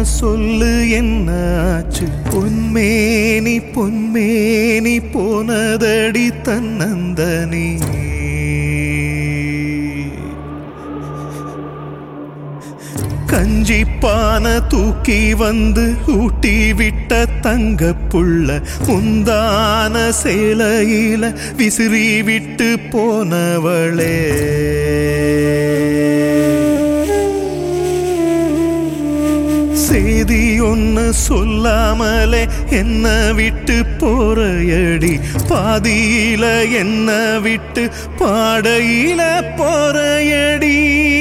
சொல்லு என்ன ஆச்சு பொன்மேனி பொன்மேனி போனதடி தன்னந்தனி கஞ்சி பானை தூக்கி வந்து ஊட்டி விட்ட தங்க புள்ள முந்தான சேலையில விசிறி விட்டு போனவளே செய்தி ஒன்னு சொல்லாமலே என்ன விட்டு போறையடி பாதியில என்ன விட்டு பாடையில போறையடி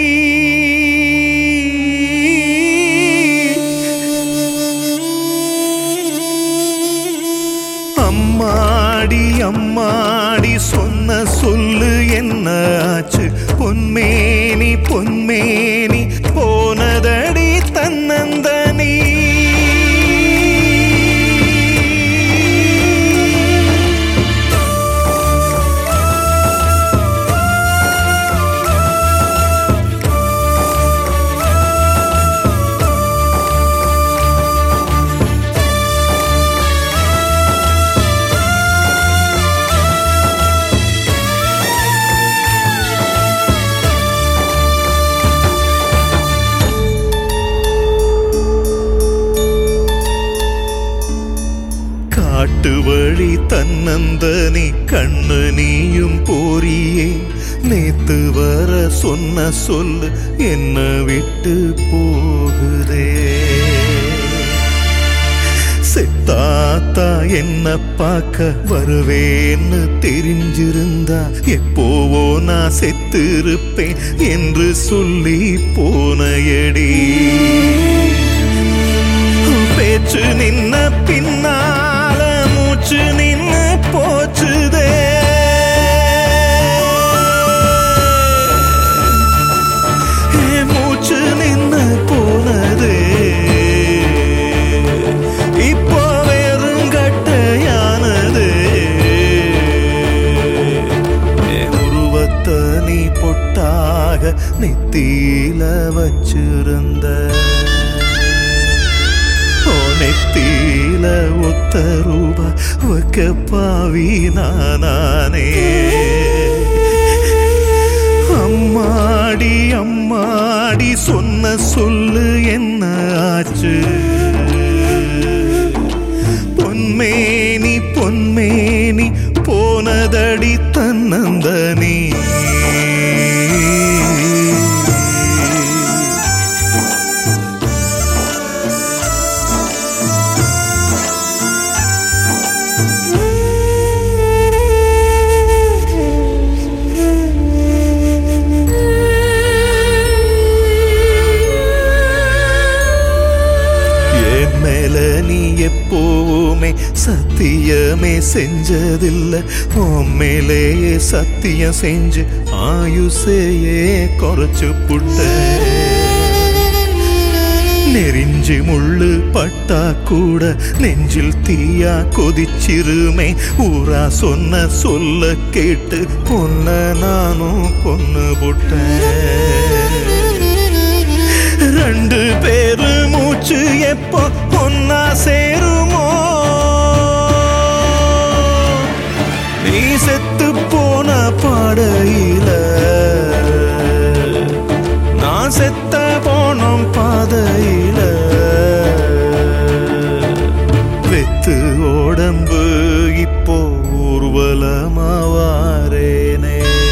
அம்மாடி அம்மாடி சொன்ன சொல்லு என்ன ஆச்சு பொன்மேனி பொன்மேனி போனதடி தன்னந்தனி காட்டு வழி தன்னந்தனி கண்ணு நீயும் போறியே நேத்து வர சொன்ன சொல்லு என்ன விட்டு போகுதே செத்தாத்தா என்ன பார்க்க வருவேன்னு தெரிஞ்சிருந்தா எப்போவோ நான் செத்திருப்பேன் என்று சொல்லி போனையடி பேச்சு நின்ன பின்னால மூச்சு நின்னு போச்சுதே ஏ, மூச்சு நின்னு போனதே இப்போ வெறுங்கட்டையானதே ஏ, உருவத்தை நீ பொட்டாக நெத்தியில வச்சிருந்த ஓ நெத்தியில ஒத்த ரூபா வைக்க பாவி நானே அம்மாடி அம்மாடி சொன்ன சொல்லு என்ன ஆச்சு பொன்மேனி பொன்மேனி போனதடி தன்னந்தனி என் மேல நீ எப்போவுமே சத்தியமே செஞ்சதில்ல உன் மேலேயே சத்தியம் செஞ்சு ஆயுசையே குறைச்சு புட்ட நெறிஞ்சி முள்ளு பட்டா கூட நெஞ்சில் தீயா கொதிச்சிருமே ஊரா சொன்ன சொல்ல கேட்டு பொன்ன நானும் கொன்னு புட்டேன் ரெண்டு பேரு மூச்சு எப்போ ஒன்னா சேருமோ நீ செத்து போன பாடையில நான் செத்த போனோம் பாதையில வெத்து உடம்பு இப்போ ஊர்வலமாவாரேனே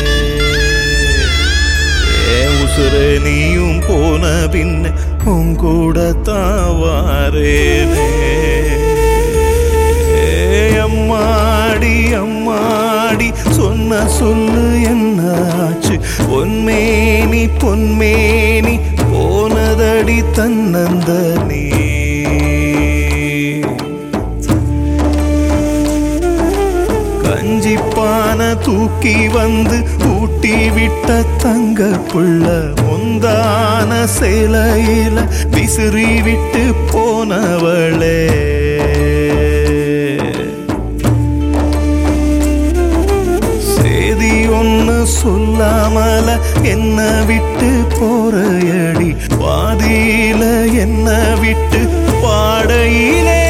ஏ உசுர நீயும் போன பின்ன உங்கூட தாவாரேனே ஏ அம்மாடி அம்மாடி சொன்ன சொல்லு என்னாச்சு பொன்மேனி பொன்மேனி போனதடி தன்னந்த நீ கஞ்சிப்பான தூக்கி வந்து ஊட்டி விட்ட தங்க புள்ள முந்தான சேலையில விசிறி விட்டு போனவளே சேதி ஒன்னு சொல்லாமல என்ன விட்டு போறையடி பாதியில என்ன விட்டு பாடையிலே